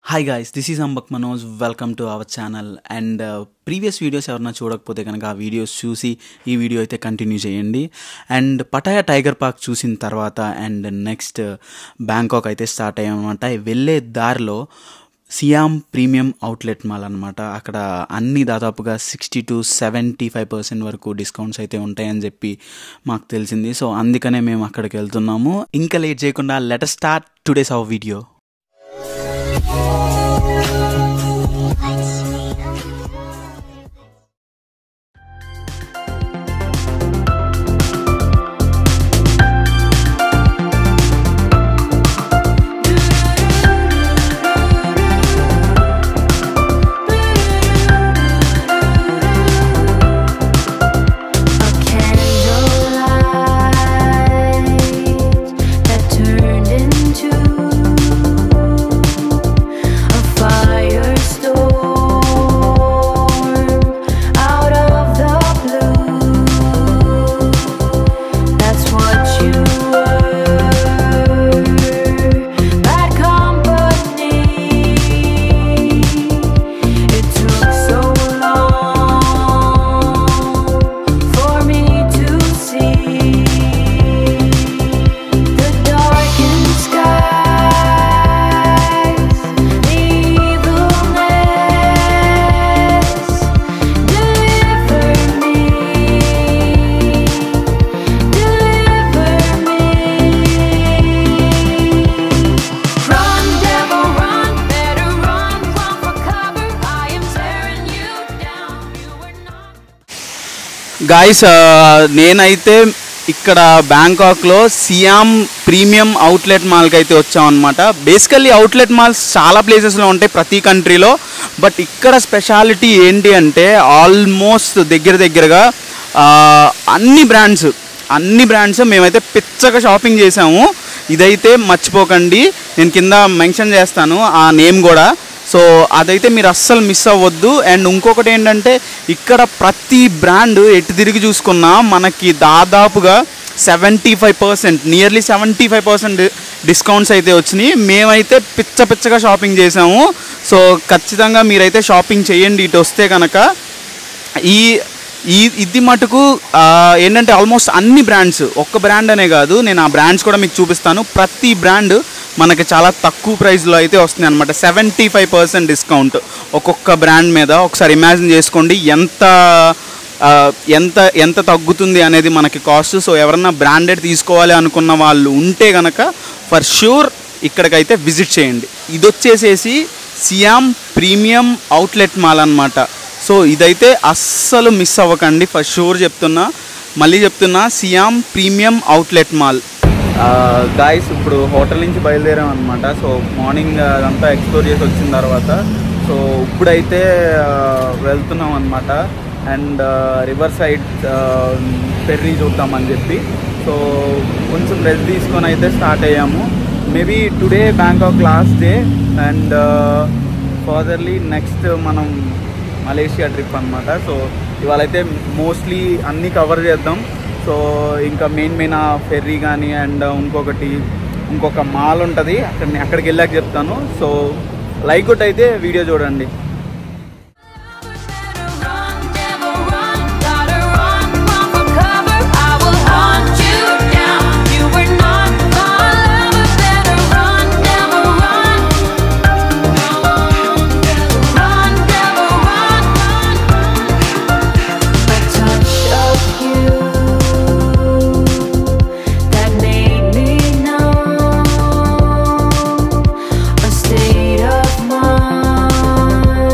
Hi guys this is అంబక్ Manoj welcome to our channel and previous videos ఎవరన్నా చూడకపోతే కనుక ఆ వీడియోస్ చూసి ఈ వీడియో అయితే కంటిన్యూ చేయండి అండ్ పటాయా టైగర్ పార్క్ చూసిన తర్వాత అండ్ నెక్స్ట్ బ్యాంకాక్ అయితే స్టార్ట్ అయ్యామన్నమాట వెళ్ళే దారిలో సియామ్ ప్రీమియం అవుట్లెట్ మాల్ అనమాట అక్కడ అన్ని దాదాపుగా sixty to seventy five percent వరకు డిస్కౌంట్స్ అయితే ఉంటాయని చెప్పి మాకు తెలిసింది సో అందుకనే మేము అక్కడికి వెళ్తున్నాము ఇంకా లేట్ చేయకుండా let start today's our video A candlelight that turned into a firestorm out of the blue. That's what you were, bad company. It took so long for me to see the darkened skies, the evilness. Deliver me, deliver me. Run, devil, run, better run, run for cover. I am tearing you down. You were not. Guys నేనైతే ఇక్కడ బ్యాంకాక్లో SIAM premium outlet మాల్కి అయితే వచ్చామన్నమాట basically outlet malls చాలా ప్లేసెస్లో ఉంటాయి ప్రతి కంట్రీలో బట్ ఇక్కడ స్పెషాలిటీ ఏంటి అంటే ఆల్మోస్ట్ దగ్గర దగ్గరగా ఆ, అన్ని బ్రాండ్స్ అన్ని బ్రాండ్స్ మేమైతే పిచ్చగా షాపింగ్ చేసాము ఇదైతే మర్చిపోకండి నేను కింద మెన్షన్ చేస్తాను ఆ నేమ్ కూడా సో అదైతే మీరు అస్సలు మిస్ అవ్వద్దు అండ్ ఇంకొకటి ఏంటంటే ఇక్కడ ప్రతి బ్రాండ్ ఎటు తిరిగి చూసుకున్నా మనకి దాదాపుగా seventy five percent nearly seventy five percent discounts అయితే వచ్చినాయి మేమైతే పిచ్చ పిచ్చగా షాపింగ్ చేసాము సో ఖచ్చితంగా మీరైతే షాపింగ్ చేయండి ఇటు వస్తే కనుక ఈ ఈ ఇది మటుకు ఆ, ఏంటంటే ఆల్మోస్ట్ అన్ని బ్రాండ్స్ ఒక్క బ్రాండ్ అనే కాదు నేను ఆ బ్రాండ్స్ కూడా మీకు చూపిస్తాను ప్రతి బ్రాండ్ మనకి చాలా తక్కువ ప్రైస్లో అయితే వస్తుంది అనమాట సెవెంటీ ఫైవ్ పర్సెంట్ డిస్కౌంట్ ఒక్కొక్క బ్రాండ్ మీద ఒకసారి ఇమాజిన్ చేసుకోండి ఎంత ఆ, ఎంత ఎంత తగ్గుతుంది అనేది మనకి కాస్ట్ సో ఎవరన్నా బ్రాండెడ్ తీసుకోవాలి అనుకున్న వాళ్ళు ఉంటే కనుక ఫర్ ష్యూర్ ఇక్కడికైతే విజిట్ చేయండి ఇది వచ్చేసేసి సియామ్ ప్రీమియం అవుట్లెట్ మాల్ అన్నమాట సో ఇదైతే అస్సలు మిస్ అవ్వకండి ఫర్ షూర్ చెప్తున్నా మళ్ళీ చెప్తున్నా Siam premium outlet mall guys ఇప్పుడు హోటల్ నుంచి బయలుదేరాం అనమాట సో మార్నింగ్ అదంతా ఎక్స్ప్లోర్ చేసి వచ్చిన తర్వాత సో ఇప్పుడైతే ఆ, వెళ్తున్నాం అనమాట అండ్ రివర్ సైడ్ ఫెర్రీ చూద్దామని చెప్పి సో కొంచెం రెస్ట్ తీసుకొని అయితే స్టార్ట్ అయ్యాము maybe today Bangkok last day and furtherly next మనం మలేషియా ట్రిప్ అనమాట సో ఇవాళ అయితే మోస్ట్లీ అన్నీ కవర్ చేద్దాం సో ఇంకా మెయిన్ మెయిన్ ఆ ఫెర్రీ కానీ అండ్ ఇంకొకటి ఇంకొక మాల్ ఉంటుంది అక్కడ అక్కడికి వెళ్ళాక చెప్తాను సో లైక్ కొట్టి అయితే వీడియో చూడండి Run, devil, run, gotta run, run for cover. I will hunt you down. You were not my lover. Better run, devil, run. Run, devil, run, run. A touch of you that made me numb. A state of mind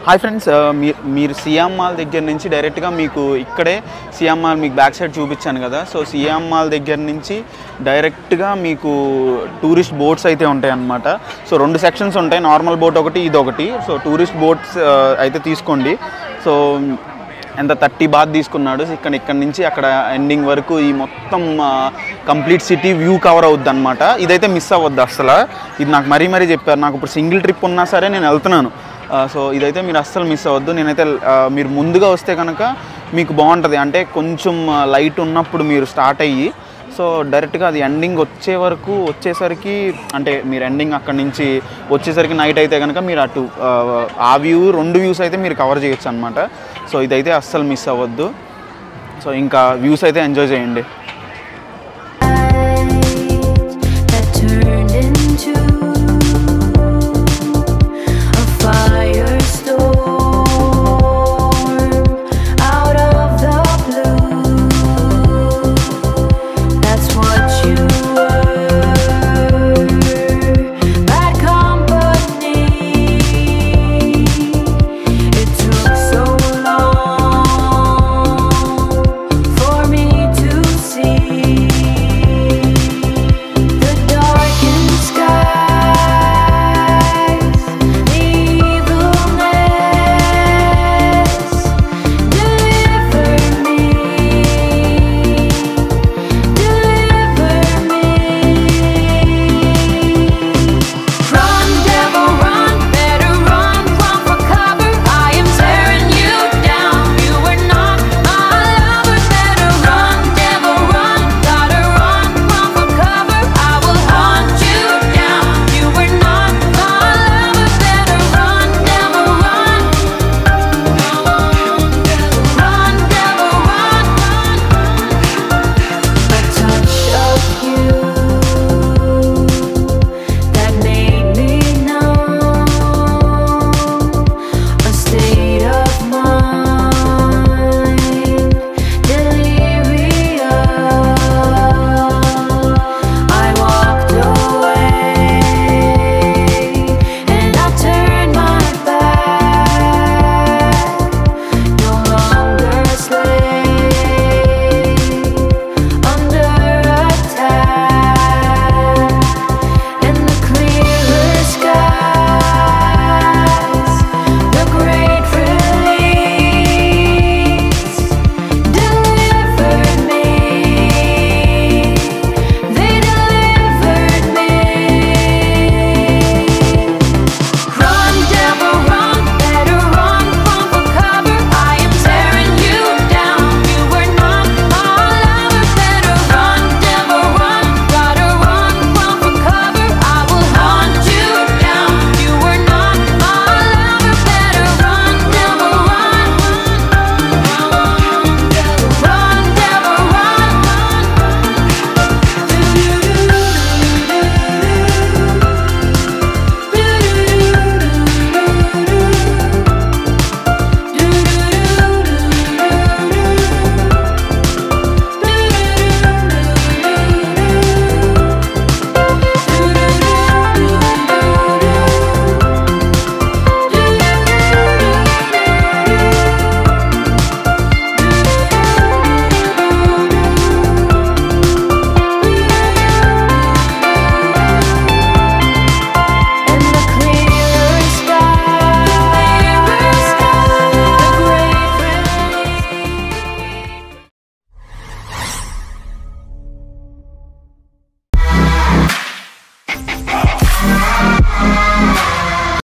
hi friends మీరు మీరు Siam mall దగ్గర నుంచి డైరెక్ట్గా మీకు ఇక్కడే Siam mall మీకు back side చూపించాను కదా సో సియామ్ మాల్ దగ్గర నుంచి డైరెక్ట్గా మీకు టూరిస్ట్ బోట్స్ అయితే ఉంటాయి అన్నమాట సో రెండు సెక్షన్స్ ఉంటాయి నార్మల్ బోట్ ఒకటి ఇది ఒకటి సో టూరిస్ట్ బోట్స్ అయితే తీసుకోండి సో ఎంత థర్టీ బాత్ తీసుకున్నాడు ఇక్కడ ఇక్కడ నుంచి అక్కడ ఎండింగ్ వరకు ఈ మొత్తం కంప్లీట్ సిటీ వ్యూ కవర్ అవుద్ది అనమాట ఇదైతే మిస్ అవ్వద్దు అసలు ఇది నాకు మరీ మరీ చెప్పారు నాకు ఇప్పుడు సింగిల్ ట్రిప్ ఉన్నా సరే నేను వెళ్తున్నాను సో ఇదైతే మీరు అస్సలు మిస్ అవ్వద్దు నేనైతే ఆ, మీరు ముందుగా వస్తే కనుక మీకు బాగుంటుంది అంటే కొంచెం లైట్ ఉన్నప్పుడు మీరు స్టార్ట్ అయ్యి సో డైరెక్ట్గా అది ఎండింగ్ వచ్చే వరకు వచ్చేసరికి అంటే మీరు ఎండింగ్ అక్కడి నుంచి వచ్చేసరికి నైట్ అయితే కనుక మీరు అటు ఆ, ఆ వ్యూ రెండు వ్యూస్ అయితే మీరు కవర్ చేయొచ్చు అనమాట సో ఇదైతే అస్సలు మిస్ అవ్వద్దు సో ఇంకా వ్యూస్ అయితే ఎంజాయ్ చేయండి